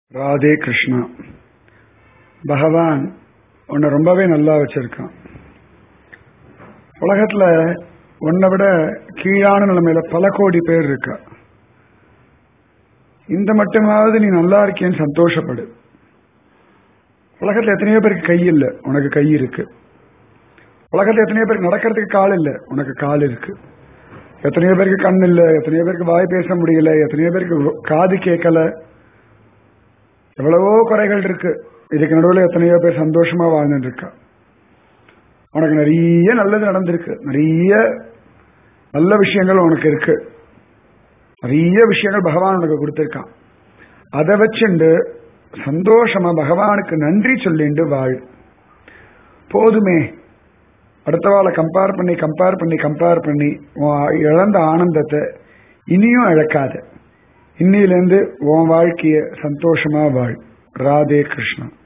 ராதே கிருஷ்ணா பகவான் உன்னை ரொம்பவே நல்லா வச்சிருக்கான் உலகத்துல உன்னை விட கீழான நிலைமையில பல கோடி பேர் இருக்கா இந்த மட்டுமாவது நீ நல்லா இருக்கேன்னு சந்தோஷப்படு உலகத்துல எத்தனையோ பேருக்கு கை இல்லை உனக்கு கை இருக்கு உலகத்துல எத்தனையோ பேருக்கு நடக்கிறதுக்கு கால் இல்லை உனக்கு கால் இருக்கு எத்தனையோ பேருக்கு கண் இல்லை எத்தனையோ பேருக்கு வாய் பேச முடியல எத்தனையோ பேருக்கு காது கேட்கல எவ்வளவோ குறைகள் இருக்கு இதுக்கு நடுவில் எத்தனையோ பேர் சந்தோஷமா வாழ்ந்துட்டு இருக்கா உனக்கு நிறைய நல்லது நடந்திருக்கு நிறைய நல்ல விஷயங்கள் உனக்கு இருக்கு நிறைய விஷயங்கள் பகவான் உனக்கு கொடுத்திருக்கான் அதை வச்சுண்டு சந்தோஷமா பகவானுக்கு நன்றி சொல்லிண்டு வாழ் போதுமே அடுத்தவாளை கம்பேர் பண்ணி கம்பேர் பண்ணி கம்பேர் பண்ணி இழந்த ஆனந்தத்தை இனியும் இழக்காத இன்னிலேருந்து உன் வாழ்க்கைய சந்தோஷமா வாழ் ராதே கிருஷ்ணா